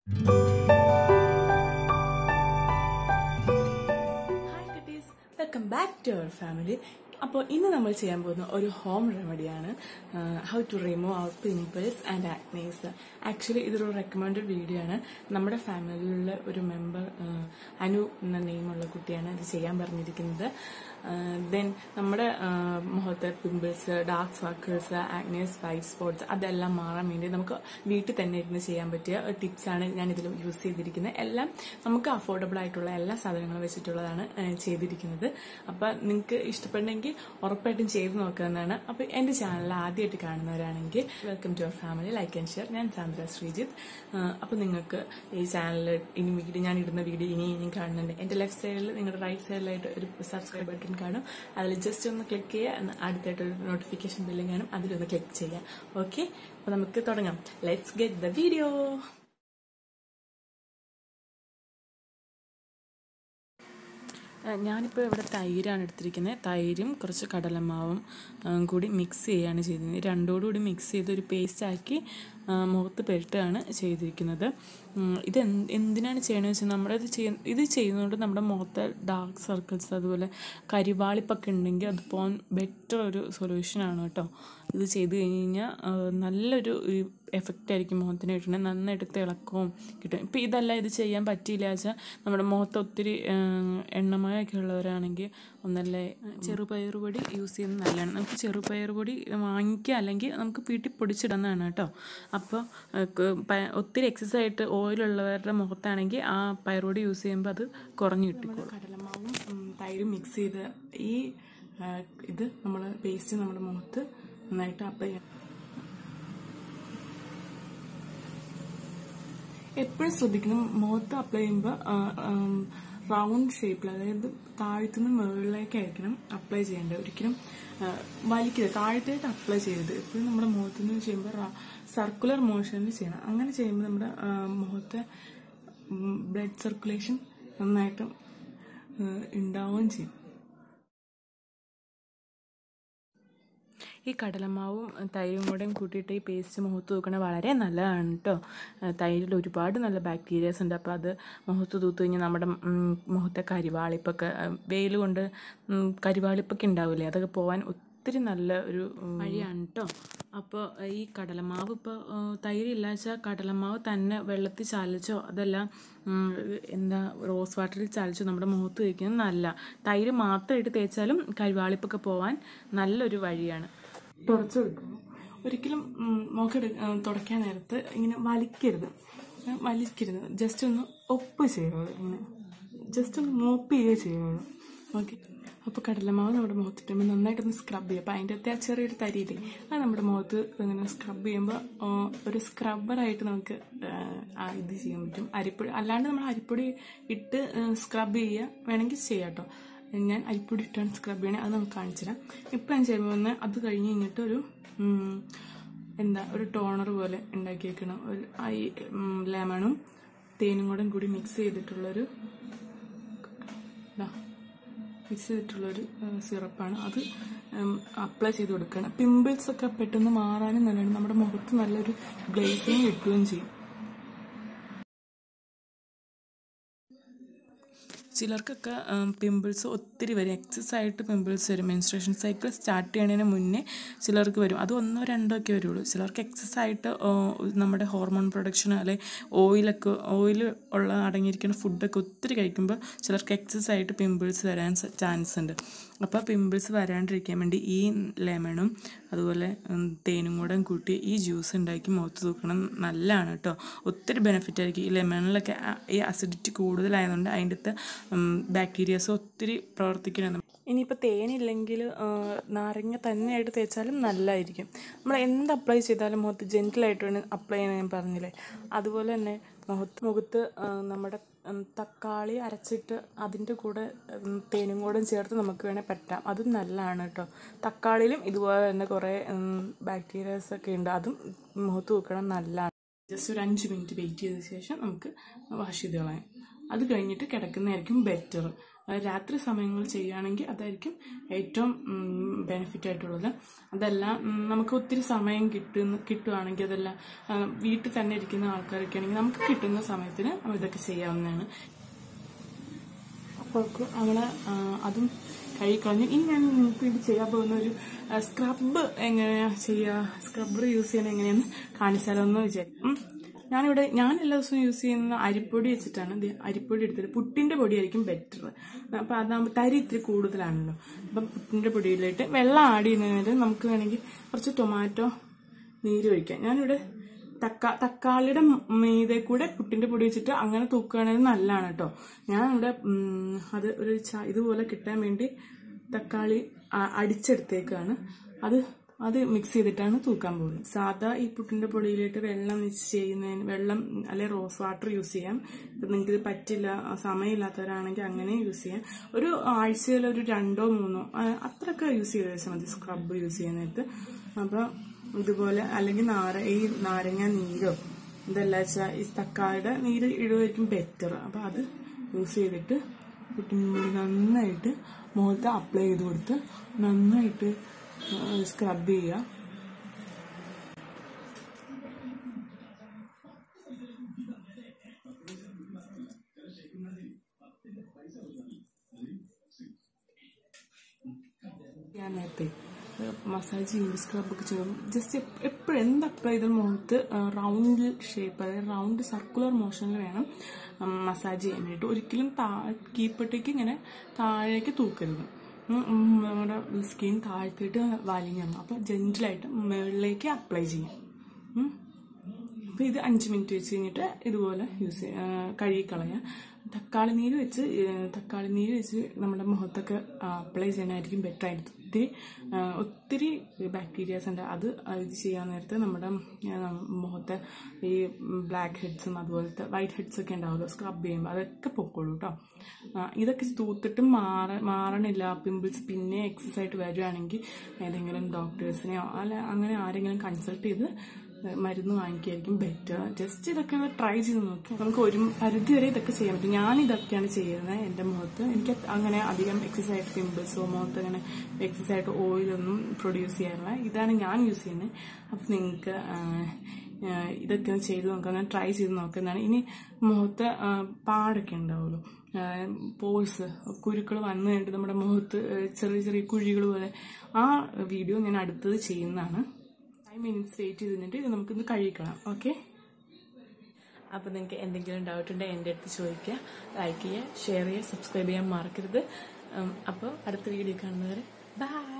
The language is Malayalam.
ഹായ് കുട്ടീസ് welcome back to our family അപ്പോൾ ഇന്ന് നമ്മൾ ചെയ്യാൻ പോകുന്ന ഒരു ഹോം റെമഡിയാണ് how to remove our pimples and acnes actually ഇതൊരു റെക്കമെൻഡഡ് വീഡിയോ ആണ് നമ്മുടെ ഫാമിലിയിലുള്ള ഒരു മെമ്പർ അനു എന്ന നെയിമുള്ള കുട്ടിയാണ് ഇത് ചെയ്യാൻ പറഞ്ഞിരിക്കുന്നത് ദെൻ നമ്മുടെ ആഹ്, മുഖത്തെ pimples dark circles acnes white spots അതെല്ലാം മാറാൻ വേണ്ടി നമുക്ക് വീട്ടിൽ തന്നെ ഇരുന്ന് ചെയ്യാൻ പറ്റിയ ടിപ്സ് ആണ് ഞാൻ ഇതിൽ യൂസ് ചെയ്തിരിക്കുന്നത് എല്ലാം നമുക്ക് അഫോർഡബിൾ ആയിട്ടുള്ള എല്ലാ സാധനങ്ങളും വെച്ചിട്ടുള്ളതാണ് ആഹ്, ചെയ്തിരിക്കുന്നത് അപ്പൊ നിങ്ങൾക്ക് ഇഷ്ടപ്പെടണമെങ്കിൽ ഉറപ്പായിട്ടും ചെയ്ത് നോക്കാവുന്നതാണ് അപ്പൊ എന്റെ ചാനൽ ആദ്യമായിട്ട് കാണുന്നവരാണെങ്കിൽ welcome to our family like and share ഞാൻ സാന്ദ്ര ശ്രീജിത്ത് ആഹ്, അപ്പൊ നിങ്ങൾക്ക് ഈ ചാനലിൽ ഇനി വീഡിയോ ഞാൻ ഇടുന്ന വീഡിയോ ഇനി ഇനിയും കാണുന്നുണ്ട് എന്റെ ലെഫ്റ്റ് സൈഡിൽ നിങ്ങളുടെ റൈറ്റ് സൈഡിലായിട്ട് ഒരു സബ്സ്ക്രൈബ് ബട്ടൺ കാണും അതിൽ ജസ്റ്റ് ഒന്ന് ക്ലിക്ക് ചെയ്യുക എന്ന് അടുത്തായിട്ട് ഒരു നോട്ടിഫിക്കേഷൻ ബില്ലും കാണും അതിലൊന്ന് ക്ലിക്ക് ചെയ്യാം ഓക്കെ അപ്പൊ നമുക്ക് തുടങ്ങാം ലെറ്റ്സ് ഗെറ്റ് ദ വീഡിയോ ഞാനിപ്പോൾ ഇവിടെ തൈരാണ് എടുത്തിരിക്കുന്നത് തൈരും കുറച്ച് കടലമാവും ഉം, കൂടി മിക്സ് ചെയ്യുകയാണ് ചെയ്തിരുന്നത് രണ്ടോടും കൂടി മിക്സ് ചെയ്ത് ഒരു പേസ്റ്റ് ആക്കി ആ, മുഖത്ത് പുരട്ടുകയാണ് ചെയ്തിരിക്കുന്നത് ഉം, ഇത് എന്ത് എന്തിനാണ് ചെയ്യണമെന്ന് വെച്ചാൽ നമ്മുടെ ഇത് ചെയ്യ ഇത് ചെയ്യുന്നതുകൊണ്ട് നമ്മുടെ മുഖത്തെ ഡാർക്ക് സർക്കിൾസ് അതുപോലെ കരിവാളിപ്പൊക്കെ ഉണ്ടെങ്കിൽ അത് പോകാൻ ബെറ്റർ ഒരു സൊല്യൂഷനാണ് കേട്ടോ ഇത് ചെയ്ത് കഴിഞ്ഞ് കഴിഞ്ഞാൽ ആ, നല്ലൊരു എഫക്റ്റ് ആയിരിക്കും മുഖത്തിന് കിട്ടുന്നത് നന്നായിട്ട് തിളക്കവും കിട്ടും ഇപ്പം ഇതല്ല ഇത് ചെയ്യാൻ പറ്റിയില്ല വെച്ചാൽ നമ്മുടെ മുഖത്ത് ഒത്തിരി ആ, എണ്ണമയമൊക്കെ ഉള്ളവരാണെങ്കിൽ ഒന്നല്ലേ ചെറുപയർ പൊടി യൂസ് ചെയ്യുന്നത് നല്ലതാണ് നമുക്ക് ചെറുപയർ പൊടി വാങ്ങിക്കുക അല്ലെങ്കിൽ നമുക്ക് വീട്ടിൽ പൊടിച്ചിടുന്നതാണ് കേട്ടോ അപ്പോൾ ഒത്തിരി എക്സസ് ആയിട്ട് ഓയിലുള്ളവരുടെ മുഖത്താണെങ്കിൽ ആ പയറുപൊടി യൂസ് ചെയ്യുമ്പോൾ അത് കുറഞ്ഞു കിട്ടിക്കോളും കടലമാവും ഉം, തൈരും മിക്സ് ചെയ്ത് ഈ ആ, ഇത് നമ്മൾ പേസ്റ്റ് നമ്മുടെ മുഖത്ത് നന്നായിട്ട് അപ്ലൈ ചെയ്യണം എപ്പോഴും ശ്രദ്ധിക്കണം മുഖത്ത് അപ്ലൈ ചെയ്യുമ്പോൾ റൗണ്ട് ഷേപ്പിൽ അതായത് താഴത്തുനിന്ന് മുകളിലേക്ക് ആയിരിക്കണം അപ്ലൈ ചെയ്യേണ്ടത് ഒരിക്കലും ആ, വലിക്കരുത് താഴത്തായിട്ട് അപ്ലൈ ചെയ്യരുത് എപ്പോഴും നമ്മുടെ മുഖത്ത് നിന്ന് ചെയ്യുമ്പോൾ സർക്കുലർ മോഷനിൽ ചെയ്യണം അങ്ങനെ ചെയ്യുമ്പോൾ നമ്മുടെ ആ, മുഖത്തെ ബ്ലഡ് സർക്കുലേഷൻ നന്നായിട്ട് ആ, ഉണ്ടാവുകയും ചെയ്യും ഈ കടലമാവും തൈരും കൂടെയും കൂട്ടിയിട്ട് ഈ പേസ്റ്റ് മുഖത്ത് തൂക്കണത് വളരെ നല്ലതാണ് കേട്ടോ തൈരിൽ ഒരുപാട് നല്ല ബാക്ടീരിയാസ് ഉണ്ട് അപ്പോൾ അത് മുഖത്ത് തൂത്ത് കഴിഞ്ഞാൽ നമ്മുടെ ഉം, മുഖത്തെ കരിവാളിപ്പൊക്കെ വെയിൽ കൊണ്ട് ഉം, കരിവാളിപ്പൊക്കെ ഉണ്ടാവില്ലേ അതൊക്കെ പോകാൻ ഒത്തിരി നല്ല ഒരു ഉം, വഴിയാണ് കേട്ടോ അപ്പോൾ ഈ കടലമാവ് ഇപ്പോൾ തൈരില്ല വെച്ചാൽ കടലമാവ് തന്നെ വെള്ളത്തിൽ ചാലിച്ചോ അതെല്ലാം ഉം, എന്താ റോസ് വാട്ടറിൽ ചാലിച്ചോ നമ്മുടെ മുഖത്ത് തേക്കുന്നത് നല്ല തൈര് മാത്രമായിട്ട് തേച്ചാലും കരിവാളിപ്പൊക്കെ പോകാൻ നല്ലൊരു വഴിയാണ് തുടച്ചു കൊടുക്കുന്നു ഒരിക്കലും നോക്കെടു തുടയ്ക്കാൻ നേരത്ത് ഇങ്ങനെ വലിക്കരുത് ഏ, വലിക്കരുത് ജസ്റ്റ് ഒന്ന് ഒപ്പ് ചെയ്യുള്ളൂ ഇങ്ങനെ ജസ്റ്റ് ഒന്ന് മോപ്പ് ചെയ്യുകയോ ചെയ്യുള്ളൂ ഓക്കെ അപ്പോൾ കടലമാവ് നമ്മുടെ മുഖത്തിട്ടുമ്പോൾ നന്നായിട്ടൊന്ന് സ്ക്രബ് ചെയ്യുക അപ്പോൾ അതിൻ്റെ അകത്തെ ആ ചെറിയൊരു തരിയില്ലേ അത് നമ്മുടെ മുഖത്ത് ഇങ്ങനെ സ്ക്രബ് ചെയ്യുമ്പോൾ ആ, ഒരു സ്ക്രബ്ബറായിട്ട് നമുക്ക് ആ, ആ ഇത് ചെയ്യാൻ പറ്റും അരിപ്പൊടി അല്ലാണ്ട് നമ്മൾ അരിപ്പൊടി ഇട്ട് സ്ക്രബ് ചെയ്യുക വേണമെങ്കിൽ ചെയ്യാം കേട്ടോ ഞാൻ അരിപ്പൊടി ഇട്ടാണ് സ്ക്രബ് ചെയ്യണേ അത് നമുക്ക് കാണിച്ചു തരാം ഇപ്പം ഞാൻ ചെയ്യുമ്പോൾ വന്ന് അത് കഴിഞ്ഞ് കഴിഞ്ഞിട്ട് ഒരു ഉം, എന്താ ഒരു ടോണർ പോലെ ഉണ്ടാക്കി വെക്കണം ഒരു ഐ ലെമണും തേനും കൂടെ കൂടി മിക്സ് ചെയ്തിട്ടുള്ളൊരു മിക്സ് ചെയ്തിട്ടുള്ളൊരു സിറപ്പാണ് അത് അപ്ലൈ ചെയ്ത് കൊടുക്കണം പിമ്പിൾസ് ഒക്കെ പെട്ടെന്ന് മാറാനും നല്ലതാണ് നമ്മുടെ മുഖത്ത് നല്ലൊരു ഗ്ലേസിങ് കിട്ടുകയും ചെയ്യും ചിലർക്കൊക്കെ പിമ്പിൾസ് ഒത്തിരി വരും എക്സസ് ആയിട്ട് പിമ്പിൾസ് വരും മെൻസ്ട്രേഷൻ സൈക്കിൾ സ്റ്റാർട്ട് ചെയ്യണതിന് മുന്നേ ചിലർക്ക് വരും അത് ഒന്നോ രണ്ടോ ഒക്കെ വരുള്ളൂ ചിലർക്ക് എക്സസ് ആയിട്ട് ആ, നമ്മുടെ ഹോർമോൺ പ്രൊഡക്ഷൻ അല്ലെ ഓയിലൊക്കെ ഓയിൽ ഉള്ള അടങ്ങിയിരിക്കുന്ന ഫുഡൊക്കെ ഒത്തിരി കഴിക്കുമ്പോൾ ചിലർക്ക് എക്സസ് ആയിട്ട് പിമ്പിൾസ് വരാൻ ചാൻസ് ഉണ്ട് അപ്പോൾ പിമ്പിൾസ് വരാണ്ടിരിക്കാൻ വേണ്ടി ഈ ലെമണും അതുപോലെ ഉം, തേനും കൂടെ കൂട്ടി ഈ ജ്യൂസ് ഉണ്ടാക്കി മുഖത്ത് തൂക്കണം നല്ലതാണ് കേട്ടോ ഒത്തിരി ബെനിഫിറ്റ് ആയിരിക്കും ഈ ലെമണിലൊക്കെ ആ- ഈ അസിഡിറ്റി കൂടുതലായതുകൊണ്ട് അതിൻ്റെ അകത്ത് ബാക്ടീരിയാസ് ഒത്തിരി പ്രവർത്തിക്കണം ഇനിയിപ്പോൾ തേനില്ലെങ്കിൽ നാരങ്ങ തന്നെയായിട്ട് തേച്ചാലും നല്ലതായിരിക്കും നമ്മൾ എന്ത് അപ്ലൈ ചെയ്താലും മുഖത്ത് ജെൻറ്റിലായിട്ട് വേണം അപ്ലൈ ചെയ്യാൻ ഞാൻ പറഞ്ഞില്ലേ അതുപോലെ തന്നെ മുഖത്ത് മുഖത്ത് ആ, നമ്മുടെ ഉം, തക്കാളി അരച്ചിട്ട് അതിൻ്റെ കൂടെ ഉം, തേനും കൂടെ ചേർത്ത് നമുക്ക് വേണേൽ പറ്റാം അതും നല്ലതാണ് കേട്ടോ തക്കാളിയിലും ഇതുപോലെ തന്നെ കുറേ ബാക്ടീരിയാസ് ഒക്കെ ഉണ്ട് അതും മുഖത്ത് തൂക്കണം നല്ലതാണ് ജസ്റ്റ് ഒരു അഞ്ച് മിനിറ്റ് വെയിറ്റ് ചെയ്ത ശേഷം നമുക്ക് വാഷ് ചെയ്ത് കളയാം അത് കഴിഞ്ഞിട്ട് കിടക്കുന്നതായിരിക്കും ബെറ്റർ രാത്രി സമയങ്ങളിൽ ചെയ്യുകയാണെങ്കിൽ അതായിരിക്കും ഏറ്റവും ബെനിഫിറ്റ് ആയിട്ടുള്ളത് അതല്ല ഉം, നമുക്ക് ഒത്തിരി സമയം കിട്ടുന്ന കിട്ടുകയാണെങ്കിൽ അതെല്ലാം ആ, വീട്ടിൽ തന്നെ ഇരിക്കുന്ന ആൾക്കാരൊക്കെ ആണെങ്കിൽ നമുക്ക് കിട്ടുന്ന സമയത്തിന് ഇതൊക്കെ ചെയ്യാവുന്നതാണ് അപ്പോൾ അങ്ങനെ ആ, അതും കഴുകിക്കളഞ്ഞു ഇനി ഞാൻ നിങ്ങൾക്ക് വേണ്ടി ചെയ്യാൻ പോകുന്ന ഒരു സ്ക്രബ് എങ്ങനെയാ ചെയ്യുക സ്ക്രബ്ബർ യൂസ് ചെയ്യുന്നത് എങ്ങനെയാന്ന് കാണിച്ചാലോ എന്ന് വിചാരിക്കും ഉം. ഞാനിവിടെ ഞാൻ എല്ലാ ദിവസവും യൂസ് ചെയ്യുന്ന അരിപ്പൊടി വെച്ചിട്ടാണ് ദേ അരിപ്പൊടി എടുത്തിട്ട് പുട്ടിന്റെ പൊടിയായിരിക്കും ബെറ്റർ അപ്പം അതാകുമ്പോൾ തരി ഇത്തിരി കൂടുതലാണല്ലോ അപ്പം പുട്ടിന്റെ പൊടിയിലിട്ട് വെള്ളം ആഡ് ചെയ്യുന്നതിന് നമുക്ക് വേണമെങ്കിൽ കുറച്ച് ടൊമാറ്റോ നീര് ഒഴിക്കാം ഞാനിവിടെ തക്കാ തക്കാളിയുടെ മീതെ കൂടെ പുട്ടിന്റെ പൊടി വെച്ചിട്ട് അങ്ങനെ തൂക്കുകയാണെങ്കിൽ നല്ലതാണ് കേട്ടോ ഞാൻ ഇവിടെ ഉം, അത് ഒരു ച- ഇതുപോലെ കിട്ടാൻ വേണ്ടി തക്കാളി അ- അടിച്ചെടുത്തേക്കാണ് അത് അത് മിക്സ് ചെയ്തിട്ടാണ് തൂക്കാൻ പോകുന്നത് സാധാ ഈ പുട്ടിന്റെ പൊടിയിലിട്ട് വെള്ളം മിക്സ് ചെയ്യുന്നതിന് വെള്ളം അല്ലെ റോസ് വാട്ടർ യൂസ് ചെയ്യാം ഇപ്പം നിങ്ങൾക്ക് ഇത് പറ്റില്ല സമയമില്ലാത്തവരാണെങ്കിൽ അങ്ങനെ യൂസ് ചെയ്യാം ഒരു ആഴ്ചയിൽ ഒരു രണ്ടോ മൂന്നോ ആ, അത്രയൊക്കെ യൂസ് ചെയ്ത് വെച്ചാൽ മതി സ്ക്രബ് യൂസ് ചെയ്യുന്നിടത്ത് അപ്പം ഇതുപോലെ അല്ലെങ്കിൽ നാര ഈ നാരങ്ങ നീരോ ഇതെല്ലാം വെച്ചാൽ ഈ തക്കാളിയുടെ നീര് ഇടുമായിരിക്കും ബെറ്റർ അപ്പം അത് യൂസ് ചെയ്തിട്ട് പുട്ടിനുള്ളിൽ നന്നായിട്ട് മുഖത്ത് അപ്ലൈ ചെയ്ത് കൊടുത്ത് നന്നായിട്ട് സ്ക്രബ് ചെയ്യുക ഞാൻ നേരത്തെ മസാജ് ചെയ്യുമ്പോൾ സ്ക്രബൊക്കെ ചെയ്യുമ്പോൾ ജസ്റ്റ് എപ്പോഴും എന്ത് അപ്ലൈ ചെയ്താൽ മുഖത്ത് റൗണ്ട് ഷേപ്പ് അതായത് റൗണ്ട് സർക്കുലർ മോഷനിൽ വേണം മസാജ് ചെയ്യാനായിട്ട് ഒരിക്കലും താ കീപ്പട്ടേക്ക് ഇങ്ങനെ താഴേക്ക് തൂക്കരുത് ഉം, ഉം, നമ്മുടെ സ്കിൻ താഴ്ത്തിയിട്ട് വലിഞ്ഞിറങ്ങും അപ്പോൾ ജെന്റിലായിട്ട് മുകളിലേക്ക് അപ്ലൈ ചെയ്യാം ഉം. അപ്പോൾ ഇത് അഞ്ച് മിനിറ്റ് വെച്ച് കഴിഞ്ഞിട്ട് ഇതുപോലെ യൂസ് ചെയ്യാം കഴുകിക്കളയാം തക്കാളി നീര് വെച്ച് ഏഹ്, തക്കാളി നീര് വെച്ച് നമ്മുടെ മുഖത്തൊക്കെ അപ്ലൈ ചെയ്യാനായിരിക്കും ബെറ്റർ ആയിട്ട് ഒത്തിരി ആ, ഒത്തിരി ബാക്ടീരിയാസ് ഉണ്ട് അത് ഇത് ചെയ്യാൻ നേരത്ത് നമ്മുടെ ആ, മുഖത്തെ ഈ ബ്ലാക്ക് ഹെഡ്സും അതുപോലത്തെ വൈറ്റ് ഹെഡ്സ് ഒക്കെ ഉണ്ടാവുമല്ലോ സ്ക്രബ് ചെയ്യുമ്പോൾ അതൊക്കെ പൊക്കോളൂ കേട്ടോ ആ, ഇതൊക്കെ തൂത്തിട്ടും മാറ മാറണില്ല പിമ്പിൾസ് പിന്നെ എക്സസ് ആയിട്ട് വരികയാണെങ്കിൽ ഏതെങ്കിലും ഡോക്ടേഴ്സിനെയോ അല്ല അങ്ങനെ ആരെങ്കിലും കൺസൾട്ട് ചെയ്ത് മരുന്ന് വാങ്ങിക്കുകയായിരിക്കും ബെറ്റർ ജസ്റ്റ് ഇതൊക്കെ ഒന്ന് ട്രൈ ചെയ്ത് നോക്കി നമുക്ക് ഒരു പരിധി വരെ ഇതൊക്കെ ചെയ്യാൻ പറ്റും ഞാൻ ഇതൊക്കെയാണ് ചെയ്യുന്നത് എൻ്റെ മുഖത്ത് എനിക്ക് അങ്ങനെ അധികം എക്സസ് ആയിട്ട് പിമ്പിൾസോ മുഖത്ത് അങ്ങനെ എക്സസ് ആയിട്ട് ഓയിലൊന്നും പ്രൊഡ്യൂസ് ചെയ്യാറില്ല ഇതാണ് ഞാൻ യൂസ് ചെയ്യുന്നത് അപ്പം നിങ്ങൾക്ക് ഇതൊക്കെ ഒന്ന് ചെയ്ത് നോക്കാം ഞാൻ ട്രൈ ചെയ്ത് നോക്കുന്നതാണ് ഇനി മുഖത്ത് ആ, പാടൊക്കെ ഉണ്ടാവുമല്ലോ പോഴ്സ് കുരുക്കൾ വന്നു കഴിഞ്ഞിട്ട് നമ്മുടെ മുഖത്ത് ആ, ചെറിയ ചെറിയ കുഴികൾ പോലെ ആ വീഡിയോ ഞാൻ അടുത്തത് ചെയ്യുന്നതാണ് ഫൈവ് മിനിറ്റ്സ് വെയിറ്റ് ചെയ്ത് നിന്നിട്ട് ഇത് നമുക്കിന്ന് കഴിക്കണം ഓക്കെ അപ്പോൾ നിങ്ങൾക്ക് എന്തെങ്കിലും ഡൗട്ട് ഉണ്ടെങ്കിൽ എൻ്റെ അടുത്ത് ചോദിക്കുക ലൈക്ക് ചെയ്യുക ഷെയർ ചെയ്യുക സബ്സ്ക്രൈബ് ചെയ്യാൻ മറക്കരുത് അപ്പോൾ അടുത്ത വീഡിയോ കാണുന്നവരെ ബൈ